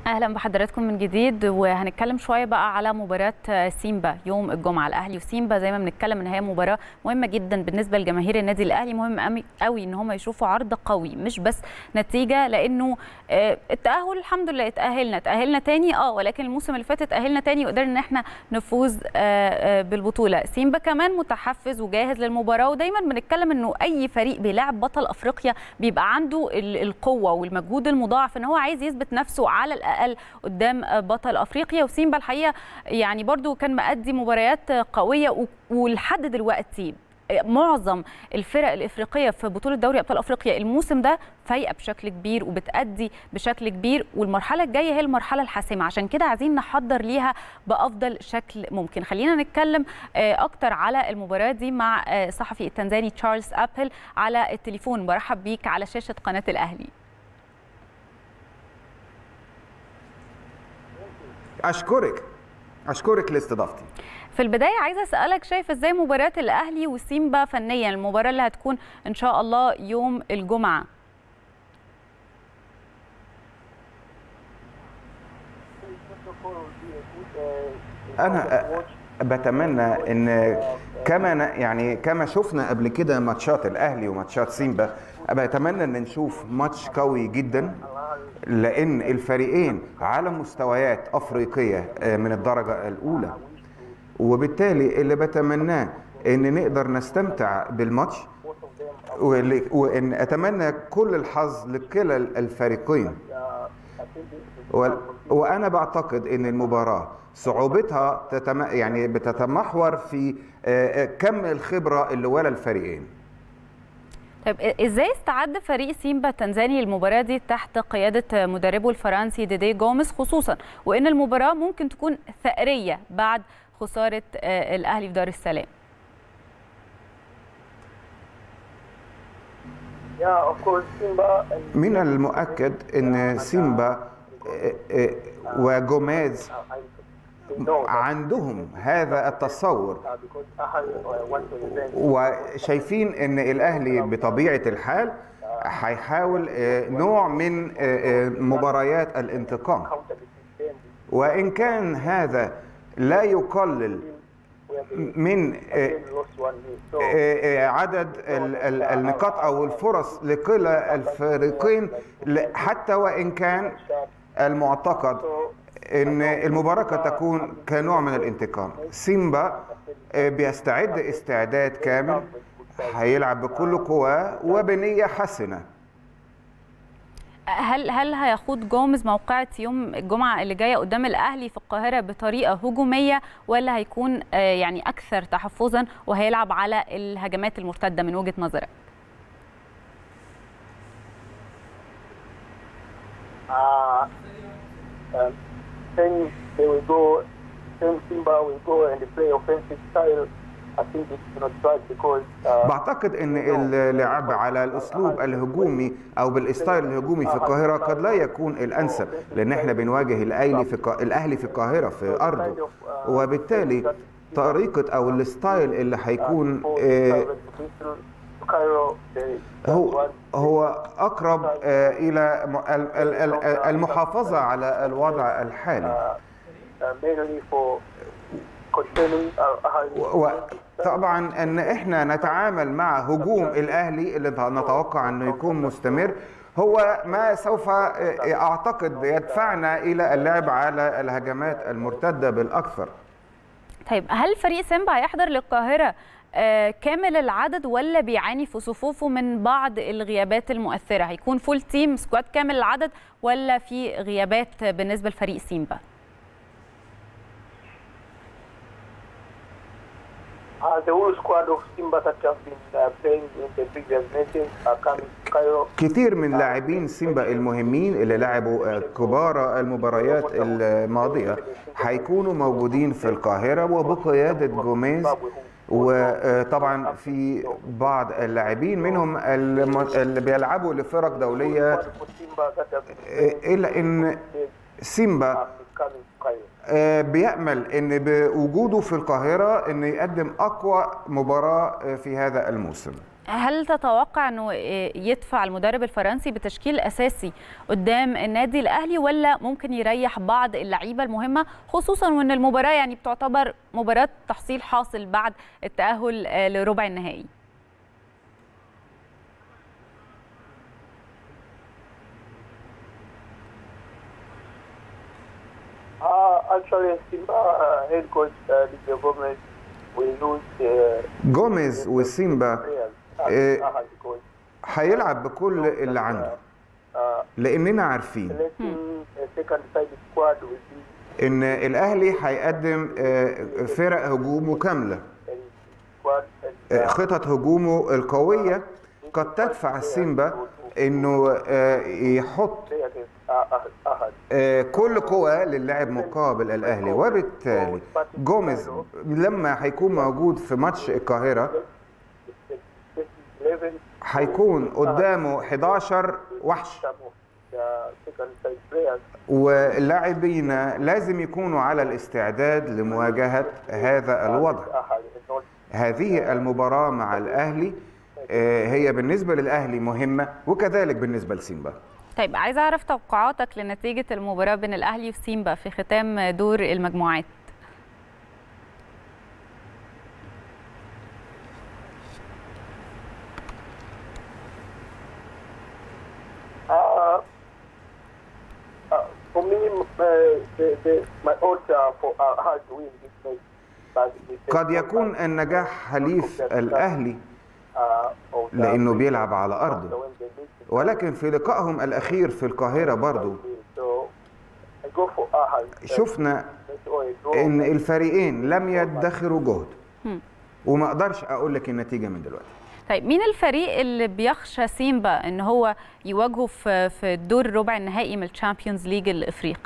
اهلا بحضراتكم من جديد وهنتكلم شويه بقى على مباراه سيمبا يوم الجمعه الاهلي وسيمبا زي ما بنتكلم ان هي مباراه مهمه جدا بالنسبه لجماهير النادي الاهلي مهم قوي ان هم يشوفوا عرض قوي مش بس نتيجه لانه التاهل الحمد لله اتاهلنا اتاهلنا تاني اه ولكن الموسم اللي فات اتاهلنا تاني وقدرنا ان احنا نفوز بالبطوله سيمبا كمان متحفز وجاهز للمباراه ودايما بنتكلم انه اي فريق بيلعب بطل افريقيا بيبقى عنده القوه والمجهود المضاعف ان هو عايز يثبت نفسه على الاقل قدام بطل افريقيا وسيمبا الحقيقه يعني برضو كان مأدي مباريات قويه ولحد دلوقتي معظم الفرق الافريقيه في بطوله دوري ابطال افريقيا الموسم ده فايقه بشكل كبير وبتادي بشكل كبير والمرحله الجايه هي المرحله الحاسمه عشان كده عايزين نحضر ليها بافضل شكل ممكن خلينا نتكلم اكتر على المباراه دي مع صحفي التنزاني تشارلز ابل على التليفون برحب بيك على شاشه قناه الاهلي اشكرك اشكرك لاستضافتي في البدايه عايزه اسالك شايف ازاي مباراه الاهلي وسيمبا فنيا المباراه اللي هتكون ان شاء الله يوم الجمعه انا بتمنى ان كما يعني كما شفنا قبل كده ماتشات الاهلي وماتشات سيمبا بتمنى ان نشوف ماتش قوي جدا لان الفريقين على مستويات افريقيه من الدرجه الاولى وبالتالي اللي بتمناه ان نقدر نستمتع بالماتش وان اتمنى كل الحظ لكلا الفريقين وانا بعتقد ان المباراه صعوبتها تتم يعني بتتمحور في كم الخبره اللي ولا الفريقين طيب ازاي استعد فريق سيمبا التنزاني للمباراه دي تحت قياده مدربه الفرنسي ديدي جوميز خصوصا وان المباراه ممكن تكون ثأريه بعد خساره الاهلي في دار السلام من المؤكد ان سيمبا وجوميز عندهم هذا التصور وشايفين ان الاهلي بطبيعه الحال هيحاول نوع من مباريات الانتقام وان كان هذا لا يقلل من عدد النقاط او الفرص لكلا الفريقين حتى وان كان المعتقد ان المباراه قد تكون كنوع من الانتقام سيمبا بيستعد استعداد كامل هيلعب بكل قواه وبنيه حسنه هل هل هيخوض جوميز موقعة يوم الجمعة اللي جاية قدام الأهلي في القاهرة بطريقة هجومية ولا هيكون يعني أكثر تحفظا وهيلعب على الهجمات المرتدة من وجهة نظرك؟ Uh, um, then they will go, then Simba will go and play offensive style. I think it's not right because uh, بعتقد ان اللعب على الاسلوب الهجومي او بالستايل الهجومي في القاهره قد لا يكون الانسب لان احنا بنواجه الاهلي في الاهلي في القاهره في ارضه وبالتالي طريقه او الستايل اللي هيكون هو هو اقرب الى المحافظه على الوضع الحالي وطبعا ان احنا نتعامل مع هجوم الاهلي اللي نتوقع انه يكون مستمر هو ما سوف اعتقد يدفعنا الى اللعب على الهجمات المرتده بالاكثر طيب هل فريق سيمبا هيحضر للقاهره كامل العدد ولا بيعاني في صفوفه من بعض الغيابات المؤثره هيكون فول تيم سكواد كامل العدد ولا في غيابات بالنسبه لفريق سيمبا Uh, the whole squad of Simba that have been uh, playing in the previous meetings are coming to Cairo. كثير من لاعبين سيمبا المهمين اللي لعبوا كبار المباريات الماضيه هيكونوا موجودين في القاهره وبقياده جوميز وطبعا في بعض اللاعبين منهم اللي بيلعبوا لفرق دوليه الا ان سيمبا بيأمل ان بوجوده في القاهره انه يقدم اقوى مباراه في هذا الموسم هل تتوقع انه يدفع المدرب الفرنسي بتشكيل اساسي قدام النادي الاهلي ولا ممكن يريح بعض اللعيبه المهمه خصوصا وان المباراه يعني بتعتبر مباراه تحصيل حاصل بعد التاهل لربع النهائي Uh, actually, Simba uh, head coach uh, Didier Gomez will lose uh, جوميز وسيمبا players. Eh, Uh, uh, because هيلعب بكل اللي عنده uh, لاننا عارفين selecting a second side squad will be ان eلاهلي هيقدم آه، فرق هجومه كامله a squad and, آه، uh, خطط هجومه القويه قد تدفع سيمبا انه آه، يحط play against uh, uh, Ahad. آه، كل قوة للعب مقابل الأهلي وبالتالي جوميز لما هيكون موجود في ماتش القاهرة This is 11 هيكون قدامه 11 وحش some of the second side players. واللاعبين لازم يكونوا على الاستعداد لمواجهة هذا الوضع Ahad and not هذه المباراة مع الأهلي آه، هي بالنسبة للأهلي مهمة وكذلك بالنسبة لسيمبا طيب عايزه اعرف توقعاتك لنتيجه المباراه بين الاهلي وسيمبا في ختام دور المجموعات Uh, uh, for me, uh, the, the, my odds are for uh, hard to win this match. But the قد يكون النجاح حليف الأهلي uh, of the لأنه بيلعب على أرضه when they lose the ولكن في لقائهم الأخير في القاهرة برضو game. So I go for Ahad. شفنا That's all I draw. ان الفريقين لم يدخروا جهد وما اقدرش اقول لك النتيجه من دلوقتي طيب مين الفريق اللي بيخشى سيمبا ان هو يواجهه في في الدور الربع النهائي من الشامبيونز ليج الافريقي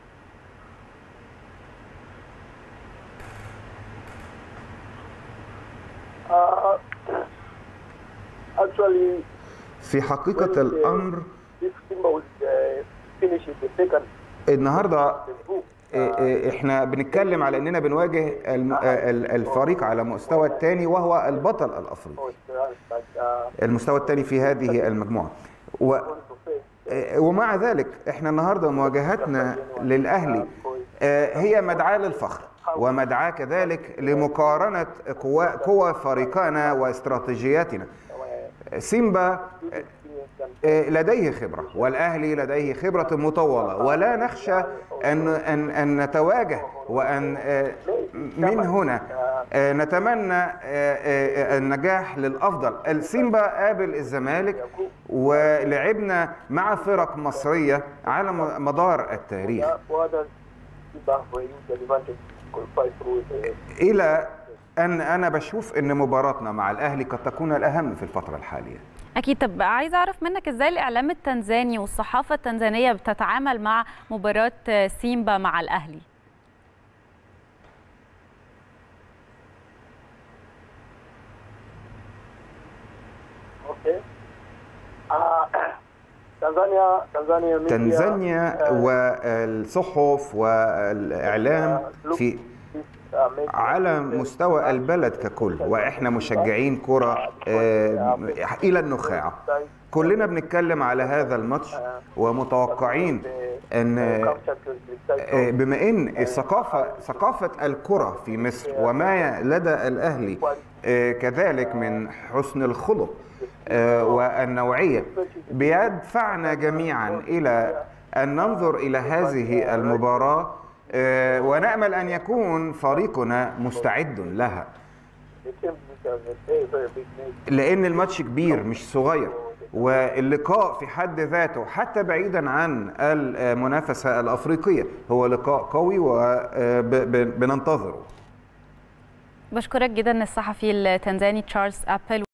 Uh, actually, في حقيقه الامر if Simba will uh, finish in the second النهارده the group, إيه إيه احنا بنتكلم على اننا بنواجه الم- ال- الفريق على المستوى الثاني وهو البطل الافريقي of the but uh, المستوى الثاني في هذه المجموعه و to face إيه ومع ذلك احنا النهارده مواجهتنا للاهلي آه، هي مدعاه للفخر ومدعاه كذلك لمقارنه قوى قوى فريقنا واستراتيجياتنا سيمبا آه، لديه خبرة والأهلي لديه خبرة مطولة ولا نخشى أن أن أن نتواجه وأن آه، من هنا آه، نتمنى آه، آه، النجاح للأفضل السيمبا قابل الزمالك ولعبنا مع فرق مصرية على م- مدار التاريخ what does Simba for use the advantage to qualify through the إلى أن أنا بشوف أن مباراتنا مع الأهلي قد تكون الأهم في الفترة الحالية اكيد طب عايزه اعرف منك ازاي الاعلام التنزاني والصحافه التنزانيه بتتعامل مع مباراه سيمبا مع الاهلي Okay. Uh, Tanzania, Tanzania media, تنزانيا uh, والصحف والإعلام في is, uh, making على مستوى البلد ككل واحنا مشجعين كرة آه، الى النخاع كلنا بنتكلم على هذا الماتش ومتوقعين ان uh, Champions League title. آه، بما ان الثقافه ثقافه الكره في مصر وما لدى الاهلي آه، كذلك من حسن الخلق آه، والنوعيه بيدفعنا جميعا الى ان ننظر الى هذه المباراه آه، ونامل ان يكون فريقنا مستعد لها The Champions League is a very, very big match. لان الماتش كبير مش صغير واللقاء في حد ذاته حتى بعيدا عن المنافسه الافريقيه هو لقاء قوي وبننتظره بشكرك جدا الصحفي التنزاني تشارلز ابل